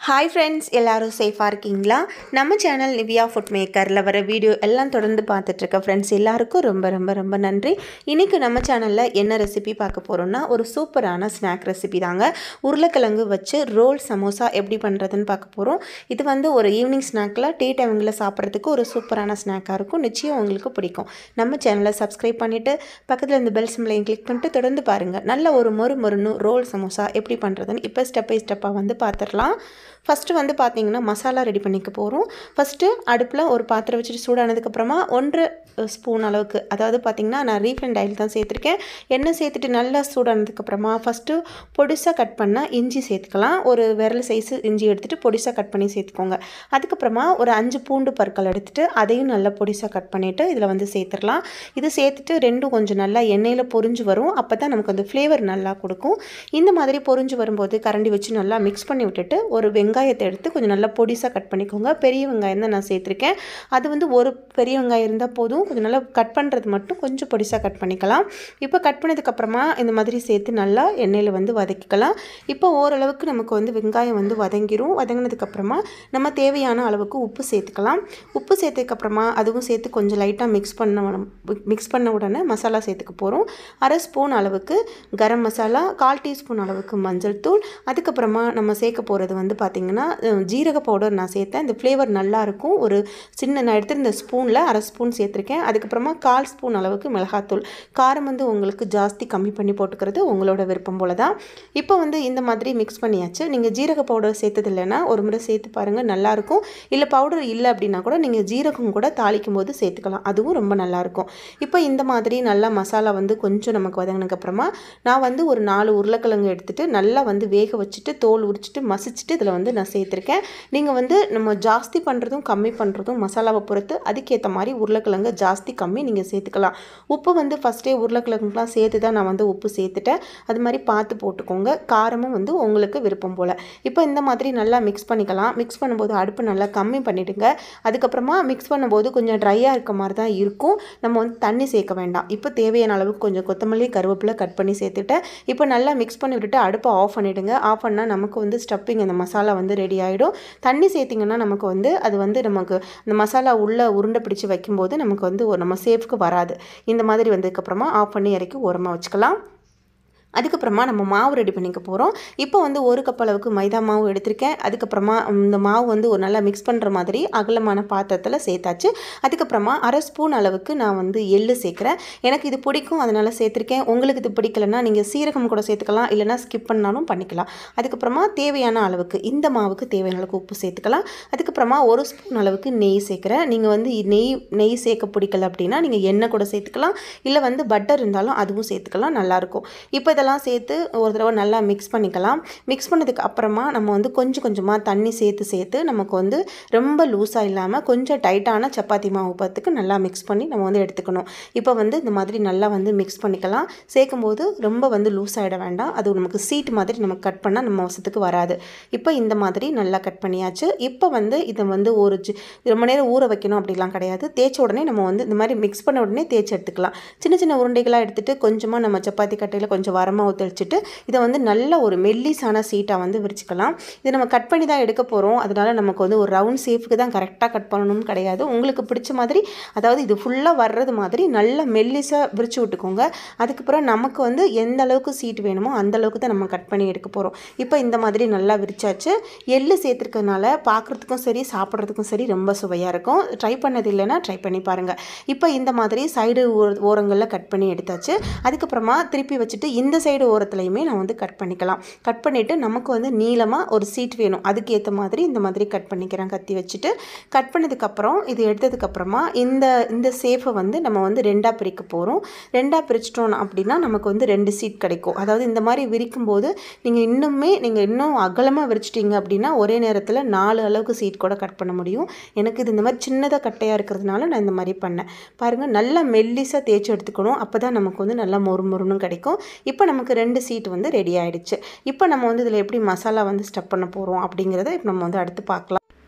hi friends எல்லாரும் சேஃபாக இருக்கீங்களா நம்ம சேனல் நிவியா ஃபுட் மேக்கரில் வர வீடியோ எல்லாம் தொடர்ந்து பார்த்துட்ருக்க ஃப்ரெண்ட்ஸ் எல்லாருக்கும் ரொம்ப ரொம்ப ரொம்ப நன்றி இன்றைக்கி நம்ம சேனலில் என்ன ரெசிபி பார்க்க போகிறோம்னா ஒரு சூப்பரான ஸ்நாக் ரெசிபி தாங்க உருளைக்கிழங்கு வச்சு ரோல் சமோசா எப்படி பண்ணுறதுன்னு பார்க்க போகிறோம் இது வந்து ஒரு ஈவினிங் ஸ்நாக்கில் டீ டைமிங்கில் சாப்பிட்றதுக்கு ஒரு சூப்பரான ஸ்நாக்காக இருக்கும் நிச்சயம் உங்களுக்கு பிடிக்கும் நம்ம சேனலை சப்ஸ்கிரைப் பண்ணிவிட்டு பக்கத்தில் இந்த பெல் சிம்லையும் கிளிக் பண்ணிட்டு தொடர்ந்து பாருங்கள் நல்ல ஒரு மொறு மொறுன்னு ரோல் சமோசா எப்படி பண்ணுறதுன்னு இப்போ ஸ்டெப் பை ஸ்டெப்பாக வந்து பார்த்துடலாம் ஃபஸ்ட்டு வந்து பார்த்தீங்கன்னா மசாலா ரெடி பண்ணிக்க போகிறோம் ஃபஸ்ட்டு அடுப்பில் ஒரு பாத்திரம் வச்சுட்டு சூடானதுக்கப்புறமா ஒன்றரை ஸ்பூன் அளவுக்கு அதாவது பார்த்திங்கன்னா நான் ரீஃபைண்ட் ஆயில் தான் சேர்த்துருக்கேன் எண்ணெய் சேர்த்துட்டு நல்லா சூடானதுக்கப்புறமா ஃபஸ்ட்டு பொடிசாக கட் பண்ணால் இஞ்சி சேர்த்துக்கலாம் ஒரு விரல் சைஸு இஞ்சி எடுத்துகிட்டு பொடிசாக கட் பண்ணி சேர்த்துக்கோங்க அதுக்கப்புறமா ஒரு அஞ்சு பூண்டு பற்கள் எடுத்துகிட்டு அதையும் நல்லா பொடிசாக கட் பண்ணிவிட்டு இதில் வந்து சேர்த்துடலாம் இது சேர்த்துட்டு ரெண்டும் கொஞ்சம் நல்லா எண்ணெயில் பொரிஞ்சு வரும் அப்போ தான் நமக்கு அந்த ஃப்ளேவர் நல்லா கொடுக்கும் இந்த மாதிரி பொரிஞ்சு வரும்போது கரண்டி வச்சு நல்லா மிக்ஸ் பண்ணி விட்டுட்டு ஒரு வெங்காயத்தை எடுத்து கொஞ்சம் நல்லா பொடிசாக கட் பண்ணிக்கோங்க பெரிய வெங்காயம் தான் நான் சேர்த்துருக்கேன் அது வந்து ஒரு பெரிய வெங்காயம் இருந்தால் போதும் கொஞ்சம் நல்லா கட் பண்ணுறது மட்டும் கொஞ்சம் பொடிசாக கட் பண்ணிக்கலாம் இப்போ கட் பண்ணதுக்கப்புறமா இந்த மாதிரி சேர்த்து நல்லா எண்ணெயில் வந்து வதக்கிக்கலாம் இப்போ ஓரளவுக்கு நமக்கு வந்து வெங்காயம் வந்து வதங்கிரும் வதங்கினதுக்கப்புறமா நம்ம தேவையான அளவுக்கு உப்பு சேர்த்துக்கலாம் உப்பு சேர்த்ததுக்கப்புறமா அதுவும் சேர்த்து கொஞ்சம் லைட்டாக மிக்ஸ் பண்ண மிக்ஸ் பண்ண உடனே மசாலா சேர்த்துக்க போகிறோம் அரை ஸ்பூன் அளவுக்கு கரம் மசாலா கால் டீஸ்பூன் அளவுக்கு மஞ்சள் தூள் அதுக்கப்புறமா நம்ம சேர்க்க போகிறது வந்து பார்த்திங்கன்னா ஜீரக பவுடர் நான் சேர்த்தேன் இந்த ஃப்ளேவர் நல்லாயிருக்கும் ஒரு சின்ன நான் எடுத்திருந்த ஸ்பூனில் அரை ஸ்பூன் சேர்த்துருக்கேன் அதுக்கப்புறமா கால் ஸ்பூன் அளவுக்கு மிளகாத்தூள் காரம் வந்து உங்களுக்கு ஜாஸ்தி கம்மி பண்ணி போட்டுக்கிறது உங்களோட விருப்பம் போல தான் இப்போ வந்து இந்த மாதிரி மிக்ஸ் பண்ணியாச்சு நீங்கள் ஜீரக பவுடர் சேர்த்தது இல்லைன்னா ஒரு முறை சேர்த்து பாருங்கள் நல்லாயிருக்கும் இல்லை பவுடர் இல்லை அப்படின்னா கூட நீங்கள் ஜீரகம் கூட தாளிக்கும் போது சேர்த்துக்கலாம் அதுவும் ரொம்ப நல்லாயிருக்கும் இப்போ இந்த மாதிரி நல்லா மசாலா வந்து கொஞ்சம் நமக்கு வதங்கினதுக்கப்புறமா நான் வந்து ஒரு நாலு உருளைக்கிழங்கு எடுத்துகிட்டு நல்லா வந்து வேக வச்சுட்டு தோல் உரிச்சிட்டு மசிச்சுட்டு இதில் வந்து நான் சேர்த்துருக்கேன் நீங்கள் வந்து நம்ம ஜாஸ்தி பண்ணுறதும் கம்மி பண்ணுறதும் மசாலாவை பொறுத்து அதுக்கேற்ற மாதிரி உருளைக்கிழங்கு ஜாஸ்தி கம்மி நீங்கள் சேர்த்துக்கலாம் உப்பு வந்து ஃபஸ்ட்டே உருளைக்கிழங்குலாம் சேர்த்து தான் நான் வந்து உப்பு சேர்த்துட்டேன் அது மாதிரி பார்த்து போட்டுக்கோங்க காரமும் வந்து உங்களுக்கு விருப்பம் போல் இப்போ இந்த மாதிரி நல்லா மிக்ஸ் பண்ணிக்கலாம் மிக்ஸ் பண்ணும்போது அடுப்பு நல்லா கம்மி பண்ணிவிடுங்க அதுக்கப்புறமா மிக்ஸ் பண்ணும்போது கொஞ்சம் ட்ரையாக இருக்க மாதிரி தான் இருக்கும் நம்ம வந்து தண்ணி சேர்க்க வேண்டாம் இப்போ தேவையான அளவுக்கு கொஞ்சம் கொத்தமல்லி கருவேப்பிலை கட் பண்ணி சேர்த்துட்டேன் இப்போ நல்லா மிக்ஸ் பண்ணி விட்டுட்டு அடுப்பை ஆஃப் பண்ணிவிடுங்க ஆஃப் பண்ணால் நமக்கு வந்து ஸ்டப்பிங் அந்த மசாலா வந்து ரெடி ஆகிடும் தண்ணி சேர்த்திங்கன்னா நமக்கு வந்து அது வந்து நமக்கு இந்த மசாலா உள்ளே உருண்டை பிடிச்சி வைக்கும்போது நமக்கு வந்து ஒரு நம்ம சேஃப்க்கு வராது இந்த மாதிரி வந்ததுக்கப்புறமா ஆஃப் பண்ணி இறக்கி ஓரமாக வச்சுக்கலாம் அதுக்கப்புறமா நம்ம மாவு ரெடி பண்ணிக்க போகிறோம் இப்போ வந்து ஒரு கப் அளவுக்கு மைதா மாவு எடுத்திருக்கேன் அதுக்கப்புறமா இந்த மாவு வந்து ஒரு நல்லா மிக்ஸ் பண்ணுற மாதிரி அகலமான பாத்திரத்தில் சேர்த்தாச்சு அதுக்கப்புறமா அரை ஸ்பூன் அளவுக்கு நான் வந்து எள்ளு சேர்க்குறேன் எனக்கு இது பிடிக்கும் அதனால் சேர்த்துருக்கேன் உங்களுக்கு இது பிடிக்கலன்னா நீங்கள் சீரகம் கூட சேர்த்துக்கலாம் இல்லைனா ஸ்கிப் பண்ணாலும் பண்ணிக்கலாம் அதுக்கப்புறமா தேவையான அளவுக்கு இந்த மாவுக்கு தேவையான அளவுக்கு உப்பு சேர்த்துக்கலாம் அதுக்கப்புறமா ஒரு ஸ்பூன் அளவுக்கு நெய் சேர்க்குறேன் நீங்கள் வந்து நெய் நெய் சேர்க்க பிடிக்கல அப்படின்னா நீங்கள் எண்ணெய் கூட சேர்த்துக்கலாம் இல்லை வந்து பட்டர் இருந்தாலும் அதுவும் சேர்த்துக்கலாம் நல்லாயிருக்கும் இப்போ இதெல்லாம் இதெல்லாம் சேர்த்து ஒரு தடவை நல்லா மிக்ஸ் பண்ணிக்கலாம் மிக்ஸ் பண்ணதுக்கு அப்புறமா நம்ம வந்து கொஞ்சம் கொஞ்சமாக தண்ணி சேர்த்து சேர்த்து நமக்கு வந்து ரொம்ப லூஸாக இல்லாமல் கொஞ்சம் டைட்டான சப்பாத்தி மாவு பத்துக்கு நல்லா மிக்ஸ் பண்ணி நம்ம வந்து எடுத்துக்கணும் இப்போ வந்து இந்த மாதிரி நல்லா வந்து மிக்ஸ் பண்ணிக்கலாம் சேர்க்கும்போது ரொம்ப வந்து லூஸ் ஆகிட வேண்டாம் அது நமக்கு சீட் மாதிரி நம்ம கட் பண்ணால் நம்ம வசத்துக்கு வராது இப்போ இந்த மாதிரி நல்லா கட் பண்ணியாச்சு இப்போ வந்து இதை வந்து ஒரு ரொம்ப நேரம் ஊற வைக்கணும் அப்படிலாம் கிடையாது தேய்ச்ச உடனே நம்ம வந்து இந்த மாதிரி மிக்ஸ் பண்ண உடனே தேய்ச்சி எடுத்துக்கலாம் சின்ன சின்ன உருண்டைகளாக எடுத்துகிட்டு கொஞ்சமாக நம்ம சப்பாத்தி கட்டையில் கொஞ்சம் வரமாக மாவு தெளிச்சுட்டு இதை வந்து நல்ல ஒரு மெல்லிஸான சீட்டாக வந்து விரிச்சிக்கலாம் இதை நம்ம கட் பண்ணி தான் எடுக்க போகிறோம் அதனால் நமக்கு வந்து ஒரு ரவுண்ட் ஷேப்புக்கு தான் கரெக்டாக கட் பண்ணணும்னு கிடையாது உங்களுக்கு பிடிச்ச மாதிரி அதாவது இது ஃபுல்லாக வர்றது மாதிரி நல்ல மெல்லிஸாக விரிச்சு விட்டுக்கோங்க அதுக்கப்புறம் நமக்கு வந்து எந்த அளவுக்கு சீட் வேணுமோ அந்த அளவுக்கு தான் நம்ம கட் பண்ணி எடுக்க போகிறோம் இப்போ இந்த மாதிரி நல்லா விரிச்சாச்சு எள்ளு சேர்த்துருக்கனால பார்க்குறதுக்கும் சரி சாப்பிட்றதுக்கும் சரி ரொம்ப சுவையாக இருக்கும் ட்ரை பண்ணது இல்லைன்னா ட்ரை பண்ணி பாருங்கள் இப்போ இந்த மாதிரி சைடு ஓரங்களில் கட் பண்ணி எடுத்தாச்சு அதுக்கப்புறமா திருப்பி வச்சுட்டு இந்த சைடு ஓரத்துலையுமே நான் வந்து கட் பண்ணிக்கலாம் கட் பண்ணிவிட்டு நமக்கு வந்து நீளமாக ஒரு சீட் வேணும் அதுக்கு ஏற்ற மாதிரி இந்த மாதிரி கட் பண்ணிக்கிறேன் கத்தி வச்சுட்டு கட் பண்ணதுக்கப்புறம் இது எடுத்ததுக்கப்புறமா இந்த இந்த சேஃபை வந்து நம்ம வந்து ரெண்டாக பிரிக்க போகிறோம் ரெண்டாக பிரிச்சிட்டோம் அப்படின்னா நமக்கு வந்து ரெண்டு சீட் கிடைக்கும் அதாவது இந்த மாதிரி விரிக்கும் போது நீங்கள் இன்னுமே நீங்கள் இன்னும் அகலமாக விரிச்சிட்டிங்க அப்படின்னா ஒரே நேரத்தில் நாலு அளவுக்கு சீட் கூட கட் பண்ண முடியும் எனக்கு இது இந்த மாதிரி சின்னதாக கட்டையாக இருக்கிறதுனால நான் இந்த மாதிரி பண்ணேன் பாருங்கள் நல்லா மெல்லிஸாக தேய்ச்சி எடுத்துக்கணும் அப்போ தான் நமக்கு வந்து நல்லா மொறு மொறுன்னு கிடைக்கும் இப்போ நமக்கு ரெண்டு சீட் வந்து ரெடி ஆகிடுச்சு இப்போ நம்ம வந்து இதில் எப்படி மசாலா வந்து ஸ்டப் பண்ண போகிறோம் அப்படிங்கிறத இப்போ நம்ம வந்து அடுத்து பார்க்கலாம்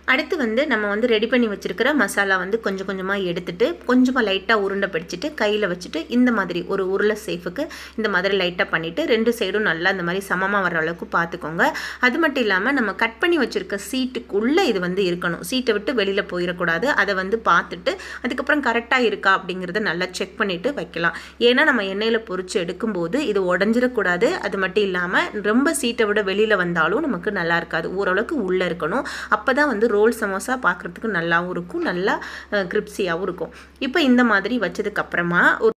அடுத்து வந்து நம்ம வந்து ரெடி பண்ணி வச்சுருக்கிற மசாலா வந்து கொஞ்சம் கொஞ்சமாக எடுத்துட்டு கொஞ்சமாக லைட்டாக உருண்டை பிடிச்சிட்டு கையில் வச்சுட்டு இந்த மாதிரி ஒரு உருளை சேஃபுக்கு இந்த மாதிரி லைட்டாக பண்ணிவிட்டு ரெண்டு சைடும் நல்லா இந்த மாதிரி சமமாக வர அளவுக்கு பார்த்துக்கோங்க அது மட்டும் இல்லாமல் நம்ம கட் பண்ணி வச்சுருக்க சீட்டுக்குள்ளே இது வந்து இருக்கணும் சீட்டை விட்டு வெளியில் போயிடக்கூடாது அதை வந்து பார்த்துட்டு அதுக்கப்புறம் கரெக்டாக இருக்கா அப்படிங்கிறத நல்லா செக் பண்ணிவிட்டு வைக்கலாம் ஏன்னா நம்ம எண்ணெயில் பொரிச்சு எடுக்கும்போது இது உடஞ்சிடக்கூடாது அது மட்டும் இல்லாமல் ரொம்ப சீட்டை விட வெளியில் வந்தாலும் நமக்கு நல்லா இருக்காது ஓரளவுக்கு உள்ளே இருக்கணும் அப்போ தான் வந்து ரோல் சமோசா பார்க்குறதுக்கு நல்லாவும் இருக்கும் நல்லா கிரிப்ஸியாகவும் இருக்கும் இப்போ இந்த மாதிரி வச்சதுக்கப்புறமா ஒரு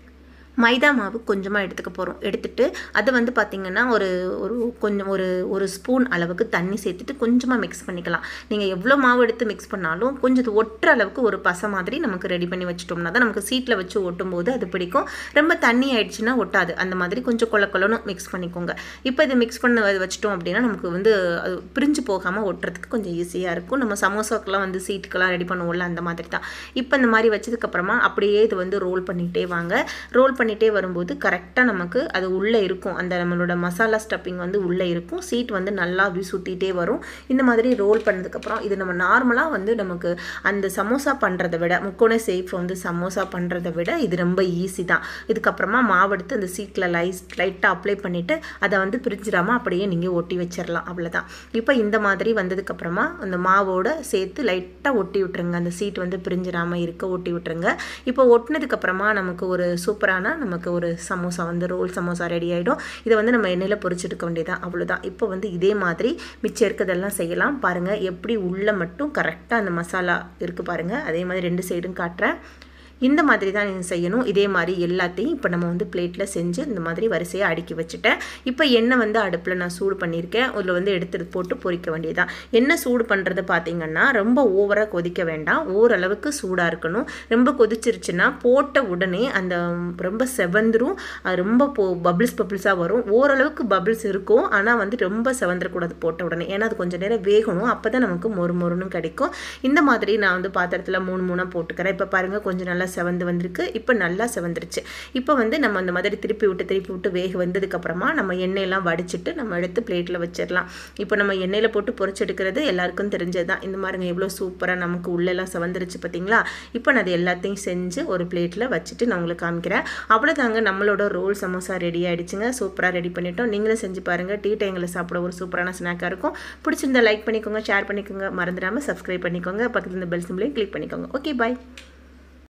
மைதா மாவு கொஞ்சமாக எடுத்துக்க போகிறோம் எடுத்துட்டு அதை வந்து பார்த்திங்கன்னா ஒரு ஒரு கொஞ்சம் ஒரு ஒரு ஸ்பூன் அளவுக்கு தண்ணி சேர்த்துட்டு கொஞ்சமாக மிக்ஸ் பண்ணிக்கலாம் நீங்கள் எவ்வளோ மாவு எடுத்து மிக்ஸ் பண்ணாலும் கொஞ்சம் இது ஒட்டுற அளவுக்கு ஒரு பசை மாதிரி நமக்கு ரெடி பண்ணி வச்சுட்டோம்னா தான் நமக்கு சீட்டில் வச்சு ஒட்டும் போது அது பிடிக்கும் ரொம்ப தண்ணி ஆயிடுச்சுன்னா ஒட்டாது அந்த மாதிரி கொஞ்சம் கொல கொலன்னு மிக்ஸ் பண்ணிக்கோங்க இப்போ இதை மிக்ஸ் பண்ண வச்சிட்டோம் அப்படின்னா நமக்கு வந்து அது பிரிஞ்சு போகாமல் ஒட்டுறதுக்கு கொஞ்சம் ஈஸியாக இருக்கும் நம்ம சமோசாக்கெலாம் வந்து சீட்டுக்கெல்லாம் ரெடி பண்ணுவோம்ல அந்த மாதிரி தான் இப்போ இந்த மாதிரி வச்சதுக்கப்புறமா அப்படியே இது வந்து ரோல் பண்ணிகிட்டே வாங்க ரோல் பண்ணிகிட்டே வரும்போது கரெக்டாக நமக்கு அது உள்ளே இருக்கும் அந்த நம்மளோட மசாலா ஸ்டப்பிங் வந்து உள்ளே இருக்கும் சீட் வந்து நல்லா அப்படி சுற்றிட்டே வரும் இந்த மாதிரி ரோல் பண்ணதுக்கப்புறம் இது நம்ம நார்மலாக வந்து நமக்கு அந்த சமோசா பண்ணுறதை விட முக்கோண சேஃப் வந்து சமோசா பண்ணுறதை விட இது ரொம்ப ஈஸி தான் இதுக்கப்புறமா மாவெடுத்து அந்த சீட்டில் லைஸ் லைட்டாக அப்ளை பண்ணிவிட்டு அதை வந்து பிரிஞ்சிடாமல் அப்படியே நீங்கள் ஒட்டி வச்சிடலாம் அவ்வளோதான் இப்போ இந்த மாதிரி வந்ததுக்கப்புறமா அந்த மாவோட சேர்த்து லைட்டாக ஒட்டி விட்டுருங்க அந்த சீட் வந்து பிரிஞ்சிடாமல் இருக்க ஒட்டி விட்டுருங்க இப்போ ஒட்டினதுக்கப்புறமா நமக்கு ஒரு சூப்பரான நமக்கு ஒரு சமோசா வந்து ரோல் சமோசா ரெடி ஆகிடும் இதை வந்து நம்ம எண்ணெயில் பொரிச்செடுக்க வேண்டியதான் அவ்வளோதான் இப்போ வந்து இதே மாதிரி மிச்சம் இருக்கிறதெல்லாம் செய்யலாம் பாருங்கள் எப்படி உள்ளே மட்டும் கரெக்டாக அந்த மசாலா இருக்குது பாருங்கள் அதே மாதிரி ரெண்டு சைடும் காட்டுறேன் இந்த மாதிரி தான் நீங்கள் செய்யணும் இதே மாதிரி எல்லாத்தையும் இப்போ நம்ம வந்து பிளேட்டில் செஞ்சு இந்த மாதிரி வரிசையாக அடுக்கி வச்சுட்டேன் இப்போ எண்ணெய் வந்து அடுப்பில் நான் சூடு பண்ணியிருக்கேன் அதில் வந்து எடுத்து போட்டு பொரிக்க வேண்டியதான் எண்ணெய் சூடு பண்ணுறது பார்த்தீங்கன்னா ரொம்ப ஓவராக கொதிக்க வேண்டாம் ஓரளவுக்கு சூடாக இருக்கணும் ரொம்ப கொதிச்சிருச்சுன்னா போட்ட உடனே அந்த ரொம்ப செவந்துரும் அது ரொம்ப போ பபிள்ஸ் பபிள்ஸாக வரும் ஓரளவுக்கு பபிள்ஸ் இருக்கும் ஆனால் வந்து ரொம்ப செவந்துடக்கூடாது போட்ட உடனே ஏன்னா அது கொஞ்சம் நேரம் வேகணும் அப்போ தான் நமக்கு மொறு மொறுன்னு கிடைக்கும் இந்த மாதிரி நான் வந்து பாத்திரத்தில் மூணு மூணாக போட்டுக்கிறேன் இப்போ பாருங்கள் கொஞ்சம் நல்லா செவந்து வந்திருக்கு இப்போ நல்லா செவந்துருச்சு இப்போ வந்து நம்ம அந்த மாதிரி திருப்பி விட்டு திருப்பி விட்டு வேக வந்ததுக்கப்புறமா நம்ம எண்ணெயெல்லாம் வடிச்சிட்டு நம்ம எடுத்து பிளேட்டில் வச்சிடலாம் இப்போ நம்ம எண்ணெயில் போட்டு பொரிச்செடுக்கிறது எல்லாருக்கும் தெரிஞ்சது தான் இந்த மாதிரிங்க எவ்வளோ சூப்பராக நமக்கு உள்ளெல்லாம் செவந்துருச்சு பார்த்தீங்களா இப்போ நான் அது எல்லாத்தையும் செஞ்சு ஒரு பிளேட்டில் வச்சுட்டு நான் உங்களுக்கு காமிக்கிறேன் அவ்வளோதாங்க நம்மளோட ரோல் சமோசா ரெடி ஆகிடுச்சுங்க சூப்பராக ரெடி பண்ணிட்டோம் நீங்களும் செஞ்சு பாருங்கள் டீ டைமில் சாப்பிட ஒரு சூப்பரான ஸ்நாக்காக இருக்கும் பிடிச்சிருந்தா லைக் பண்ணிக்கோங்க ஷேர் பண்ணிக்கோங்க மறந்துடாமல் சப்ஸ்கிரைப் பண்ணிக்கோங்க பக்கத்தில் இந்த பெல் சிம்பிளையும் கிளிக் பண்ணிக்கோங்க ஓகே பாய்